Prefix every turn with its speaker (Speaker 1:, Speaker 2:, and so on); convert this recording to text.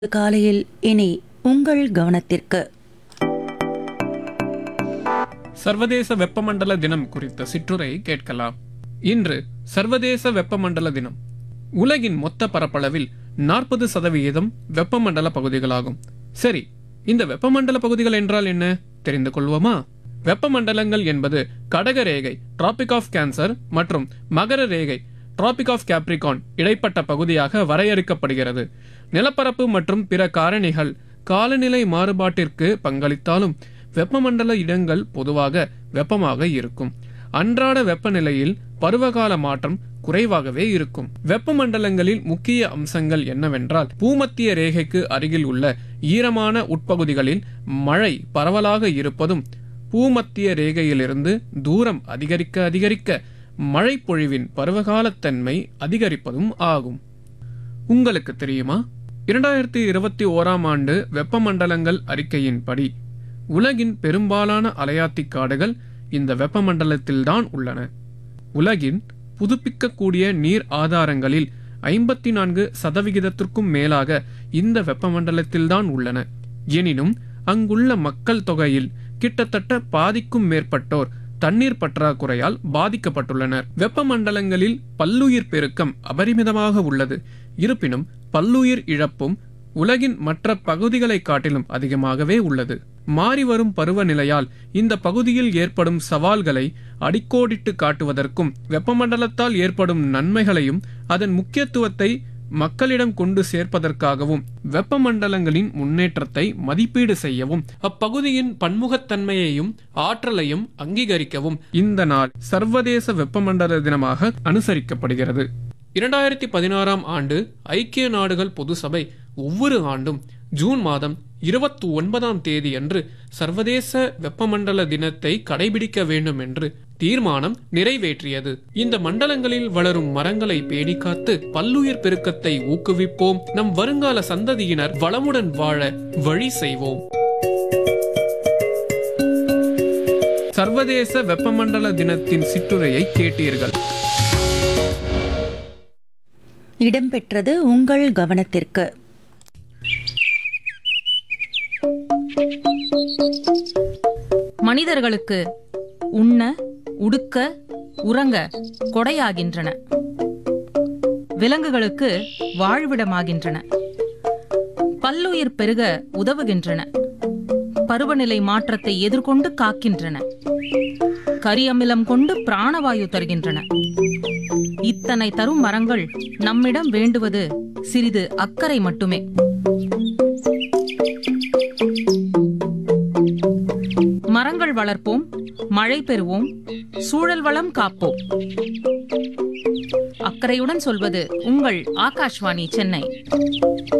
Speaker 1: காலையில் இனி உங்கள் கவனத்திற்கு
Speaker 2: சர்வதேச வெப்பமண்டல தினம் குறித்த சிற்றுரை கேட்கலாம் இன்று சர்வதேச வெப்பமண்டல தினம் உலகின் மொத்த பரப்பளவில் நாற்பது சதவிகிதம் வெப்பமண்டல பகுதிகளாகும் சரி இந்த வெப்பமண்டல பகுதிகள் என்றால் என்ன தெரிந்து கொள்வோமா வெப்பமண்டலங்கள் என்பது கடக ரேகை டிராபிக் ஆஃப் கேன்சர் மற்றும் மகர ரேகை டிராபிக் ஆஃப் கேப்ரிகான் இடைப்பட்ட பகுதியாக வரையறுக்கப்படுகிறது நிலப்பரப்பு மற்றும் பிற காரணிகள் காலநிலை மாறுபாட்டிற்கு பங்களித்தாலும் வெப்பமண்டல இடங்கள் பொதுவாக வெப்பமாக இருக்கும் அன்றாட வெப்பநிலையில் பருவகால மாற்றம் குறைவாகவே இருக்கும் வெப்பமண்டலங்களில் முக்கிய அம்சங்கள் என்னவென்றால் பூமத்திய ரேகைக்கு அருகில் உள்ள ஈரமான உட்பகுதிகளில் மழை பரவலாக இருப்பதும் பூமத்திய ரேகையிலிருந்து தூரம் அதிகரிக்க அதிகரிக்க மழைப்பொழிவின் பருவகாலத்தன்மை அதிகரிப்பதும் ஆகும் உங்களுக்கு தெரியுமா இரண்டாயிரத்தி இருபத்தி ஓராம் ஆண்டு வெப்பமண்டலங்கள் அறிக்கையின்படி உலகின் பெரும்பாலான அலையாத்தி காடுகள் இந்த வெப்பமண்டலத்தில்தான் உள்ளன உலகின் புதுப்பிக்கக்கூடிய நீர் ஆதாரங்களில் ஐம்பத்தி நான்கு சதவிகிதத்திற்கும் மேலாக இந்த வெப்பமண்டலத்தில்தான் உள்ளன எனினும் அங்குள்ள மக்கள் தொகையில் கிட்டத்தட்ட பாதிக்கும் மேற்பட்டோர் தண்ணீர் பற்றாக்குறையால் பாதிக்கப்பட்டுள்ளனர் வெப்பமண்டலங்களில் பல்லுயிர் பெருக்கம் அபரிமிதமாக உள்ளது இருப்பினும் பல்லுயிர் இழப்பும் உலகின் மற்ற பகுதிகளை காட்டிலும் அதிகமாகவே உள்ளது மாறிவரும் பருவநிலையால் இந்த பகுதியில் ஏற்படும் சவால்களை அடிக்கோடிட்டு காட்டுவதற்கும் வெப்பமண்டலத்தால் ஏற்படும் நன்மைகளையும் அதன் முக்கியத்துவத்தை மக்களிடம் கொண்டு சேர்ப்பதற்காகவும் வெப்பமண்டலங்களின் முன்னேற்றத்தை மதிப்பீடு செய்யவும் அப்பகுதியின் பன்முகத்தன்மையையும் ஆற்றலையும் அங்கீகரிக்கவும் இந்த நாள் சர்வதேச வெப்பமண்டல தினமாக அனுசரிக்கப்படுகிறது இரண்டாயிரத்தி பதினாறாம் ஆண்டு ஐக்கிய நாடுகள் பொது சபை ஒவ்வொரு ஆண்டும் ஜூன் மாதம் இருபத்தி ஒன்பதாம் தேதி அன்று சர்வதேச வெப்பமண்டல தினத்தை கடைபிடிக்க வேண்டும் என்று தீர்மானம் நிறைவேற்றியது இந்த மண்டலங்களில் வளரும் மரங்களை பேணி காத்து பல்லுயிர் பெருக்கத்தை ஊக்குவிப்போம் நம் வருங்கால சந்ததியினர் வளமுடன் வாழ வழி செய்வோம் சர்வதேச வெப்பமண்டல தினத்தின் சிற்றுரையை கேட்டீர்கள்
Speaker 1: இடம்பெற்றது உங்கள் கவனத்திற்கு
Speaker 3: மனிதர்களுக்கு உண்ண உடுக்க உறங்க கொடையாகின்றன விலங்குகளுக்கு வாழ்விடமாகின்றன பல்லுயிர் பெருக உதவுகின்றன பருவநிலை மாற்றத்தை எதிர்கொண்டு காக்கின்றன கரியமிலம் கொண்டு பிராணவாயு தருகின்றன இத்தனை தரும் மரங்கள் நம்மிடம் வேண்டுவது சிறிது அக்கறை மட்டுமே மரங்கள் வளர்ப்போம் மழை பெறுவோம் சூழல் வளம் காப்போம் அக்கறையுடன் சொல்வது உங்கள் ஆகாஷ்வாணி சென்னை